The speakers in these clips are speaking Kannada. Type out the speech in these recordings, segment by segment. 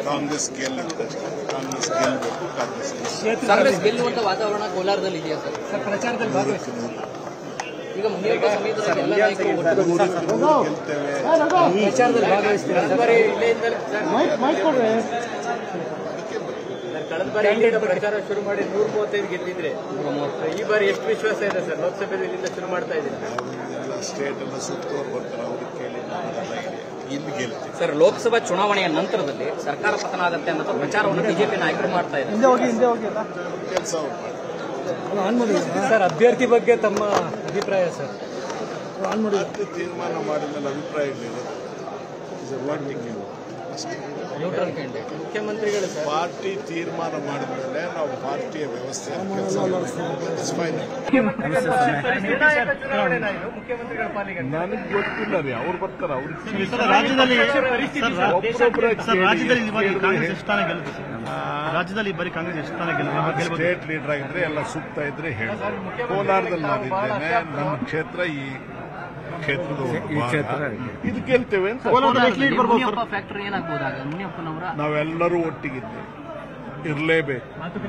ಕಾಂಗ್ರೆಸ್ ಗೆಲ್ಲುತ್ತೆ ಕಾಂಗ್ರೆಸ್ ಗೆಲ್ಲಬೇಕು ಕಾಂಗ್ರೆಸ್ ಗೆಲ್ಬೇಕು. ಕಾಂಗ್ರೆಸ್ ಗೆಲ್ಲುವಂತ ವಾತಾವರಣ ಕೋಲಾರದಲ್ಲಿ ಇದೆಯಾ ಸರ್ ಸರ್ ಪ್ರಚಾರದಲ್ಲಿ ಭಾಗವಹಿಸ್ತೀರಾ ಈಗ ಮುನಿಯಪ್ಪ ಸಮೇತ ಎಲ್ಲ ನಾಯಕರು ಒಟ್ಟು ಗೆಲ್ತೇವೆ ಪ್ರಚಾರದಲ್ಲಿ ಭಾಗವಹಿಸ್ತೀರಾ ಸರ್? ಕಳೆದ ಬಾರಿ ಇಂಡಿಯಾದ ಪ್ರಚಾರ ಶುರು ಮಾಡಿ ನೂರ ಮೂವತ್ತೈದು ಗೆದ್ದಿದ್ರೆ ಈ ಬಾರಿ ಎಷ್ಟು ವಿಶ್ವಾಸ ಇದೆ ಸರ್ ಲೋಕಸಭೆಯಲ್ಲಿ ಇಲ್ಲಿಂದ ಶುರು ಮಾಡ್ತಾ ಇದ್ದೀರಿ ಎಲ್ಲ ಸ್ಟೇಟ್ ಎಲ್ಲ ಸುತ್ತೋರು ಬರ್ತಾರೆ ಅವ್ರಿಗೆ ಕೇಳಿ ನಾವೆಲ್ಲ ಇದೆ. ಇಲ್ಲಿ ಗೆಲ್ತೀವಿ ಸರ್ ಲೋಕಸಭಾ ಚುನಾವಣೆಯ ನಂತರದಲ್ಲಿ ಸರ್ಕಾರ ಪತನ ಆಗುತ್ತೆ ಅನ್ನೋ ಪ್ರಚಾರವನ್ನು ಬಿಜೆಪಿ ನಾಯಕರು ಮಾಡ್ತಾ ಇದ್ದಾರೆ ಕೆಲಸ ಅವ್ರು ಮಾಡ್ತಾರೆ ಸರ್ ಅಭ್ಯರ್ಥಿ ಬಗ್ಗೆ ತಮ್ಮ ಅಭಿಪ್ರಾಯ ಸರ್ ಮತ್ತೆ ತೀರ್ಮಾನ ಮಾಡಿದ್ಮೇಲೆ ಅಭಿಪ್ರಾಯ ಇರಲಿಲ್ಲ ಇಸ್ ಎ ಪಾರ್ಟಿ ಅಷ್ಟೇ ನ್ಯೂಟ್ರಲ್ ಕ್ಯಾಂಡಿಡೇಟ್ ಮುಖ್ಯಮಂತ್ರಿಗಳು ಸರ್ ಪಾರ್ಟಿ ತೀರ್ಮಾನ ಮಾಡಿದ್ಮೇಲೆ ನಾವು ಪಾರ್ಟಿಯ ವ್ಯವಸ್ಥೆ ಕೆಲಸ ಮುಖ್ಯಮಂತ್ರಿಗಳ ಪಾಲಿಗೆ ನನಗೆ ಗೊತ್ತಿಲ್ಲ ರೀ ಅವ್ರು ಬರ್ತಾರೆ ಅವ್ರಿಗೆ ರಾಜ್ಯದಲ್ಲಿ ಒಬ್ಬೊಬ್ಬರ ಸರ್ ರಾಜ್ಯದಲ್ಲಿ ಈ ಬಾರಿ ಕಾಂಗ್ರೆಸ್ ಎಷ್ಟು ಸ್ಥಾನ ಗೆಲ್ಲುತ್ತೆ ಸರ್ ರಾಜ್ಯದಲ್ಲಿ ಈ ಬಾರಿ ಕಾಂಗ್ರೆಸ್ ಎಷ್ಟು ಸ್ಥಾನ ಗೆಲ್ಲುತ್ತೆ ಗೆಲ್ಬೋದು ಸ್ಟೇಟ್ ಲೀಡರ್ ಆಗಿದ್ರೆ ಎಲ್ಲ ಸೂಕ್ತ ಇದ್ರೆ ಹೇಳಿ ಕೋಲಾರದಲ್ಲಿ ನಾನಿದ್ದೇನೆ ನಮ್ಮ ಕ್ಷೇತ್ರ ಈ ಕ್ಷೇತ್ರದ ಭಾಗ. ಇದು ಗೆಲ್ತೇವೆ ಅಂತ ಮುನಿಯಪ್ಪ ಫ್ಯಾಕ್ಟರಿ ಏನಾಗ್ಬೋದಾಗ ಮುನಿಯಪ್ಪನವರ ನಾವೆಲ್ಲರೂ ಒಟ್ಟಿಗಿದ್ದೇವೆ ಇರಲೇಬೇಕು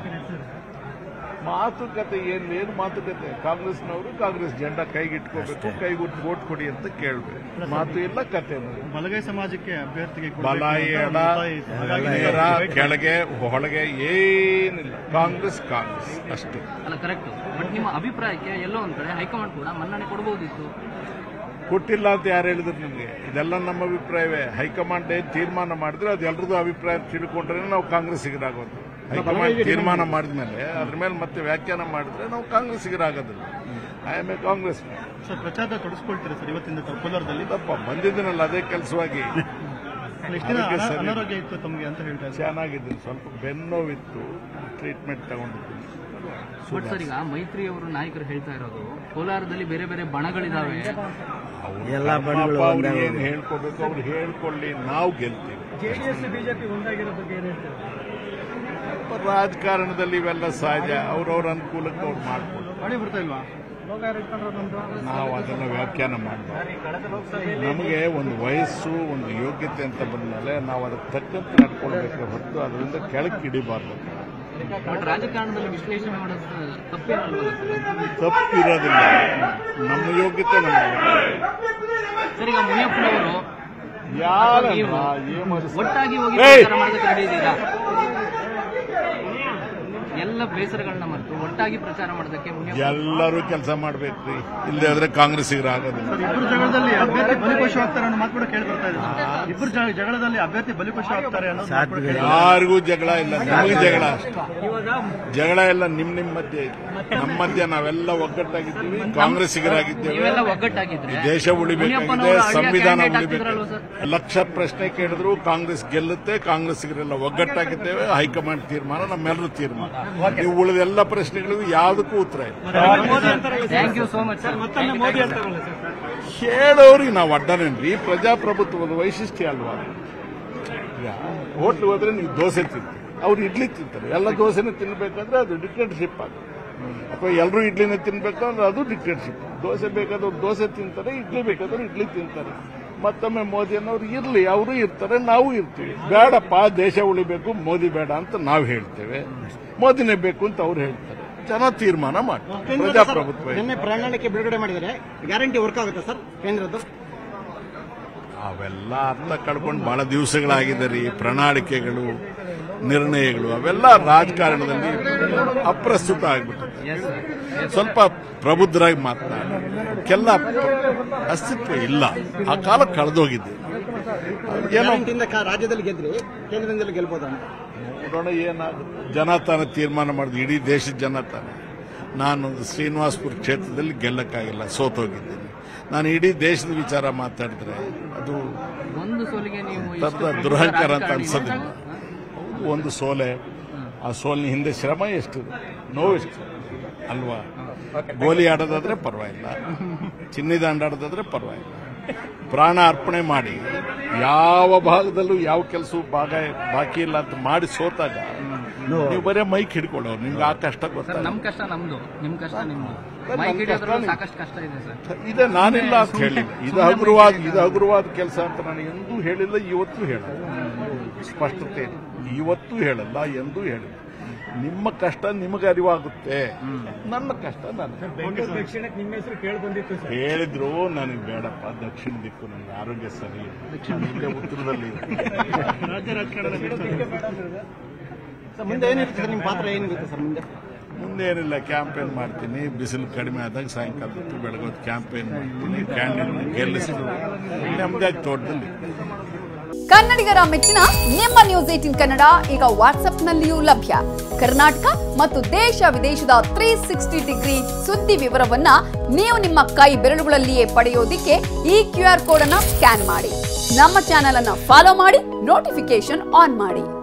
ಮಾತುಕತೆ ಏನ್ ಏನು ಮಾತುಕತೆ ಕಾಂಗ್ರೆಸ್ನವರು ಕಾಂಗ್ರೆಸ್ ಜೆಂಡಾ ಕೈಗಿಟ್ಕೋಬೇಕು ಕೈಗುಟ್ಟು ಓಟ್ ಕೊಡಿ ಅಂತ ಕೇಳಬೇಕು ಮಾತು ಇಲ್ಲ ಕತೆ ಬಲಗೈ ಸಮಾಜಕ್ಕೆ ಅಭ್ಯರ್ಥಿಗೆ ಕೊಡ್ಬೇಕು ಬಲ ಅಂತ ಎಡ ಒತ್ತಾಯ ಇತ್ತು. ಹಾಗಾಗಿ ನೇರ ಕೆಳಗೆ ಒಳಗೆ ಏನಿಲ್ಲ ಕಾಂಗ್ರೆಸ್ ಕಾಂಗ್ರೆಸ್ ಅಷ್ಟೇ ಅಲ್ಲ ಕರೆಕ್ಟ್ ಬಟ್ ನಿಮ್ಮ ಅಭಿಪ್ರಾಯಕ್ಕೆ ಎಲ್ಲೋ ಒಂದ್ ಕಡೆ ಹೈಕಮಾಂಡ್ ಕೂಡ ಮನ್ನಣೆ ಕೊಡಬಹುದಿತ್ತು ಕೊಟ್ಟಿಲ್ಲ ಅಂತ ಯಾರು ಹೇಳಿದ್ರು ನಿಮಗೆ ಇದೆಲ್ಲ ನಮ್ಮ ಅಭಿಪ್ರಾಯವೇ ಹೈಕಮಾಂಡ್ ಏನ್ ತೀರ್ಮಾನ ಮಾಡಿದ್ರೆ ಅದು ಎಲ್ರದ್ದು ಅಭಿಪ್ರಾಯ ತಿಳ್ಕೊಂಡ್ರೆ ನಾವು ಕಾಂಗ್ರೆಸ್ಸಿಗರಾಗೋದು ಹೈಕಮಾಂಡ್ ತೀರ್ಮಾನ ಮಾಡಿದ್ಮೇಲೆ ಅದ್ರ ಮೇಲೆ ಮತ್ತೆ ವ್ಯಾಖ್ಯಾನ ಮಾಡಿದ್ರೆ ನಾವು ಕಾಂಗ್ರೆಸ್ಸಿಗರಾಗೋದಿಲ್ಲ I am a Congress sir ಪ್ರಚಾರದ ತೊಡಸ್ಕೊಳ್ತೀರಾ ಸರ್ ಇವತ್ತಿಂದ ತಾವು ಕೋಲಾರದಲ್ಲಿ ತಪ್ಪ ಬಂದಿದ್ದೀನಲ್ಲ ಅದೇ ಕೆಲಸವಾಗಿ ಎಷ್ಟು ದಿನ ಆರೋಗ್ಯ ಅನಾ- ಸರಿ. ಅನಾರೋಗ್ಯ ಇತ್ತು ತಮಗೆ ಅಂತ ಹೇಳ್ತಾ ಇದ್ದಾರೆ ಚೆನ್ನಾಗಿದ್ದೀನಿ ಸ್ವಲ್ಪ ಬೆನ್ನೋವಿತ್ತು ಟ್ರೀಟ್ಮೆಂಟ್ ತಗೊಂಡಿದ್ದೀನಿ ಬಟ್ ಸರ್ ಈಗ ಮೈತ್ರಿ ಅವರು ನಾಯಕರು ಹೇಳ್ತಾ ಇರೋದು ಕೋಲಾರದಲ್ಲಿ ಬೇರೆ ಬೇರೆ ಬಣಗಳಿದಾವೆ ಎಲ್ಲ ಅವ್ರು ಏನ್ ಹೇಳ್ಕೋಬೇಕು ಅವ್ರು ಹೇಳ್ಕೊಳ್ಳಿ ನಾವು ಗೆಲ್ತೀವಿ ಜೆಡಿಎಸ್ ಬಿಜೆಪಿ ಒಂದಾಗಿರೋ ಬಗ್ಗೆ ಏನ್ ಹೇಳ್ತೀರಾ ರಾಜಕಾರಣದಲ್ಲಿ ಇವೆಲ್ಲ ಸಹಜ ಅವ್ರವ್ರ ಅನುಕೂಲಕ್ಕೆ ಅವ್ರು ಮಾಡ್ಕೊಂಡು ಮಳೆ ಬರ್ತಾ ಇಲ್ವಾ ನಾವು ಅದನ್ನು ವ್ಯಾಖ್ಯಾನ ಮಾಡಬಾರ್ದು ನಮಗೆ ಒಂದು ವಯಸ್ಸು ಒಂದು ಯೋಗ್ಯತೆ ಅಂತ ಬಂದಮೇಲೆ ನಾವು ಅದಕ್ಕೆ ತಕ್ಕಂತೆ ನಡ್ಕೊಳ್ಬೇಕು ಹೊರತು ಅದರಿಂದ ಕೆಳಕ್ಕೆ ಇಡಿಬಾರ್ದು ಬಟ್ ರಾಜಕಾರಣದಲ್ಲಿ ವಿಶ್ಲೇಷಣೆ ಮಾಡೋದು ತಪ್ಪೇನಲ್ವಲ್ಲ ಸರ್? ತಪ್ಪಿರೋದಿಲ್ಲ ನಮ್ಮ ಯೋಗ್ಯತೆ ನಮ್ಮ ಸರ್ ಈಗ ಮುನಿಯಪ್ಪನವರು ಯಾರ ನೀವು ಏನು ಒಟ್ಟಾಗಿ ಹೋಗಿ ಏಯ್! ಪ್ರಚಾರ ಮಾಡೋದಕ್ಕೆ ರೆಡಿ ಇದ್ದೀರಾ ಎಲ್ಲ ಬೇಸರಗಳನ್ನ ಮರೆತು ಒಟ್ಟಾಗಿ ಪ್ರಚಾರ ಮಾಡೋದಕ್ಕೆ ಮುನಿಯಪ್ಪ ಎಲ್ಲರೂ ಕೆಲಸ ಮಾಡ್ಬೇಕ್ರಿ ಇಲ್ಲದೆ ಆದ್ರೆ ಕಾಂಗ್ರೆಸ್ಸಿಗರ ಆಗೋದಿಲ್ಲ ಸರ್ ಇಬ್ಬರು ಜಗಳದಲ್ಲಿ ಅಭ್ಯರ್ಥಿ ಬಲಿಪಶು ಆಗ್ತಾರೆ ಅನ್ನೋ ಮಾತು ಕೂಡ ಕೇಳಿ ಬರ್ತಾ ಇದೆ ಇಬ್ಬರು ಜ- ಜಗಳದಲ್ಲಿ ಅಭ್ಯರ್ಥಿ ಬಲಿಪಶು ಆಗ್ತಾರೆ ಅನ್ನೋ ಮಾತು ಕೂಡ ಕೇಳಿ ಯಾರಿಗೂ ಜಗಳ ಇಲ್ಲ ನಮಗೆ ಜಗಳ ಅಷ್ಟೇ ಜಗಳ ಎಲ್ಲ ನಿಮ್ ನಿಮ್ ಮಧ್ಯೆ ಇದೆ. ನಮ್ಮ ಮಧ್ಯೆ ನಾವೆಲ್ಲ ಒಗ್ಗಟ್ಟಾಗಿದ್ದೀವಿ ಕಾಂಗ್ರೆಸ್ಸಿಗರಾಗಿದ್ದೇವೆ ನೀವೆಲ್ಲ ಒಗ್ಗಟ್ಟಾಗಿದ್ರೆ ಈ ದೇಶ ಉಳಿಬೇಕಾಗಿದೆ ಮುನಿಯಪ್ಪನವರು ಹಳ್ಳಿಯ ಸಂವಿಧಾನ candidate ಉಳಿಬೇಕು ಆಗ್ತಿದ್ರಲ್ವ ಸರ್? ಲಕ್ಷ ಪ್ರಶ್ನೆ ಕೇಳಿದ್ರು ಕಾಂಗ್ರೆಸ್ ಗೆಲ್ಲುತ್ತೆ ಕಾಂಗ್ರೆಸ್ಸಿಗರೆಲ್ಲ ಒಗ್ಗಟ್ಟಾಗಿದ್ದೇವೆ ಹೈಕಮಾಂಡ್ ತೀರ್ಮಾನ ನಮ್ಮೆಲ್ಲರೂ ತೀರ್ಮಾನ ನೀವು ಉಳಿದ ಎಲ್ಲ ಪ್ರಶ್ನೆಗಳಿಗೂ ಯಾವುದಕ್ಕೂ ಉತ್ತರ ಇಲ್ಲ thank you so much sir ಮತ್ತೊಮ್ಮೆ ಮೋದಿ ಅಂತಾರಲ್ಲ ಸರ್ ಹೇಳೋರಿಗೆ ನಾವು ಅಡ್ಡನೇನ್ರಿ ಪ್ರಜಾಪ್ರಭುತ್ವದ ವೈಶಿಷ್ಟ್ಯ ಅಲ್ವಾ ಈಗ ಹೋಟ್ಲ್ ಹೋದ್ರೆ ನೀವು ದೋಸೆ ತಿಂತೀರಿ ಅವ್ರು ಇಡ್ಲಿ ತಿಂತಾರೆ ಎಲ್ಲ ದೋಸೆನೇ ತಿನ್ಬೇಕಾದ್ರೆ ಅದು ಡಿಕ್ಟೇಟರ್ಶಿಪ್ ಆಗುತ್ತೆ ಅಥವಾ ಎಲ್ಲರೂ ಇಡ್ಲಿನೇ ತಿನ್ಬೇಕಂದ್ರೆ ಅದು ಡಿಕ್ಟೇಟರ್ಶಿಪ್ ದೋಸೆ ಬೇಕಾದವ್ರು ದೋಸೆ ತಿಂತಾರೆ ಇಡ್ಲಿ ಬೇಕಾದವ್ರು ಇಡ್ಲಿ ತಿಂತಾರೆ ಮತ್ತೊಮ್ಮೆ ಮೋದಿ ಅನ್ನೋರು ಇರ್ಲಿ ಅವರು ಇರ್ತಾರೆ ನಾವು ಇರ್ತೀವಿ ಬೇಡಪ್ಪ ದೇಶ ಉಳಿಬೇಕು ಮೋದಿ ಬೇಡ ಅಂತ ನಾವು ಹೇಳ್ತೇವೆ ಮೋದಿನೇ ಬೇಕು ಅಂತ ಅವ್ರು ಹೇಳ್ತಾರೆ ಜನ ತೀರ್ಮಾನ ಮಾಡ್ತಾರೆ ಪ್ರಜಾಪ್ರಭುತ್ವ ಇದೆ. ನಿನ್ನೆ ಪ್ರಣಾಳಿಕೆ ಬಿಡುಗಡೆ ಮಾಡಿದರೆ ಗ್ಯಾರಂಟಿ ವರ್ಕ್ ಆಗುತ್ತಾ ಸರ್ ಕೇಂದ್ರದ್ದು ಅವೆಲ್ಲ ಅರ್ಥ ಕಳ್ಕೊಂಡು ಬಹಳ ದಿವಸಗಳಾಗಿದೆ ರೀ ಪ್ರಣಾಳಿಕೆಗಳು ನಿರ್ಣಯಗಳು ಅವೆಲ್ಲ ರಾಜಕಾರಣದಲ್ಲಿ ಅಪ್ರಸ್ತುತ ಆಗ್ಬಿಟ್ಟಿದೆ ಸ್ವಲ್ಪ ಪ್ರಬುದ್ಧರಾಗಿ ಮಾತನಾಡಿ ಕೆಲ್ಲ ಅಸ್ತಿತ್ವ ಇಲ್ಲ ಆ ಕಾಲ ಕಳೆದೋಗಿದೆ ಏನೋ ಗ್ಯಾರಂಟಿಯಿಂದ ಕಾ- ರಾಜ್ಯದಲ್ಲಿ ಗೆದ್ರಿ ಕೇಂದ್ರದಿಂದಲೂ ಗೆಲ್ಬೋದಾ ಅಂತ ನೋಡೋಣ ಏನಾಗುತ್ತೆ ಜನ ತಾನೇ ತೀರ್ಮಾನ ಮಾಡಿದ್ರು ಇಡೀ ದೇಶದ ಜನ ತಾನೆ ನಾನು ಶ್ರೀನಿವಾಸ್ಪುರ ಕ್ಷೇತ್ರದಲ್ಲಿ ಗೆಲ್ಲಕ್ಕಾಗಿಲ್ಲ ಸೋತೋಗಿದ್ದೀನಿ ನಾನು ಇಡೀ ದೇಶದ ವಿಚಾರ ಮಾತಾಡಿದ್ರೆ ಅದು ಒಂದು ಸೋಲಿಗೆ ನೀವು ಇಷ್ಟು ತರದ ಪ್ರಮುಖ ದುರಹಂಕಾರ ಅಂತ ರಾಜಕಾರಣಿ ಅನ್ಸೋದಿಲ್ಲ ಒಂದು ಸೋಲೆ ಆ ಸೋಲಿನ ಹಿಂದೆ ಶ್ರಮ ಎಷ್ಟು ನೋವೆಷ್ಟು ಅಲ್ವಾ ಗೋಲಿ ಆಡೋದಾದ್ರೆ ಪರವಾಗಿಲ್ಲ ಚಿನ್ನಿದಾಂಡ ಆಡೋದಾದ್ರೆ ಪರವಾಗಿಲ್ಲ ಪ್ರಾಣ ಅರ್ಪಣೆ ಮಾಡಿ ಯಾವ ಭಾಗದಲ್ಲೂ ಯಾವ ಕೆಲಸವೂ ಭಾಗ ಬಾಕಿ ಇಲ್ಲ ಅಂತ ಮಾಡಿ ಸೋತಾಗ ನೀವು ಬರೇ ಮೈಕ್ ಹಿಡ್ಕೊಳ್ಳೋರು ನಿಮ್ಗೆ ಆ ಕಷ್ಟ ಸರ್ ಗೊತ್ತಾಗ ನಮ್ ಕಷ್ಟ ನಮ್ದು ನಿಮ್ ಕಷ್ಟ ನಿಮ್ದು ಸರ್, ಮೈಕ್ ನಮ್ ಹಿಡಿಯೋದ್ರಲ್ಲೂ ಕಷ್ಟ ಸಾಕಷ್ಟು ಕಷ್ಟ ಇದೆ ಸರ್ ಇದೆ ನಾನಿಲ್ಲ ಅಂತ ಹೇಳಿಲ್ಲ ಇದು ಹಗುರವಾದ ಇದು ಹಗುರವಾದ ಕೆಲಸ ಅಂತ ನಾನು ಎಂದೂ ಹೇಳಿಲ್ಲ ಇವತ್ತು ಹೇಳ ಸ್ಪಷ್ಟತೆ ಇದೆ. ಇವತ್ತು ಹೇಳಲ್ಲ ಎಂದೂ ಹೇಳಿಲ್ಲ ನಿಮ್ಮ ಕಷ್ಟ ನಿಮಗೆ ಅರಿವಾಗುತ್ತೆ ನನ್ನ ಕಷ್ಟ ನನಗೆ ಬೆಂಗಳೂರು ದಕ್ಷಿಣಕ್ಕೆ ನಿಮ್ಮ ಹೆಸರು ಕೇಳಿ ಬಂದಿತ್ತು ಸರ್ ಹೇಳಿದ್ರು ನನಗೆ ಬೇಡಪ್ಪ ದಕ್ಷಿಣ ದಿಕ್ಕು ನನಗೆ ಆರೋಗ್ಯ ಸರಿ ಇಲ್ಲ. ನಾನು ಇಲ್ಲೇ ಉತ್ತರದಲ್ಲಿ ಇರ್ತೀನಿ. ರಾಜ್ಯ ರಾಜಕಾರಣದಲ್ಲಿ ಸರ್ ಮುಂದೆ ಏನಿರುತ್ತೆ ಸರ್ ನಿಮ್ಮ ಪಾತ್ರ ಏನಿರುತ್ತೆ ಸರ್ ಮುಂದೆ ಮುಂದೆ ಏನಿಲ್ಲ ಕ್ಯಾಂಪೇನ್ ಮಾಡ್ತೀನಿ ಬಿಸಿಲು ಕಡಿಮೆ ಆದಾಗ ಸಾಯಂಕಾಲ ಹೊತ್ತು ಬೆಳಗ್ಗೆ ಹೊತ್ತು ಕ್ಯಾಂಪೇನ್ ಮಾಡ್ತೀನಿ ಕ್ಯಾಂಡಿಡೇಟ್ ಗೆಲ್ಲಿಸಿ ನೆಮ್ಮದಿಯಾಗಿ ತೋಟದಲ್ಲಿ ಕನ್ನಡಿಗರ ಮೆಚ್ಚಿನ ನಿಮ್ಮ ನ್ಯೂಸ್ ಏಟಿನ್ ಕನ್ನಡ ಈಗ ವಾಟ್ಸ್ಆಪ್ನಲ್ಲಿಯೂ ಲಭ್ಯ ಕರ್ನಾಟಕ ಮತ್ತು ದೇಶ ವಿದೇಶದ ತ್ರೀ ಸಿಕ್ಸ್ಟಿ ಡಿಗ್ರಿ ಸುದ್ದಿ ವಿವರವನ್ನ ನೀವು ನಿಮ್ಮ ಕೈ ಬೆರಳುಗಳಲ್ಲಿಯೇ ಪಡೆಯೋದಿಕ್ಕೆ ಈ ಕ್ಯೂ ಆರ್ ಕೋಡ್ ಅನ್ನ ಸ್ಕ್ಯಾನ್ ಮಾಡಿ ನಮ್ಮ ಚಾನೆಲ್ ಅನ್ನ ಫಾಲೋ ಮಾಡಿ ನೋಟಿಫಿಕೇಶನ್ ಆನ್ ಮಾಡಿ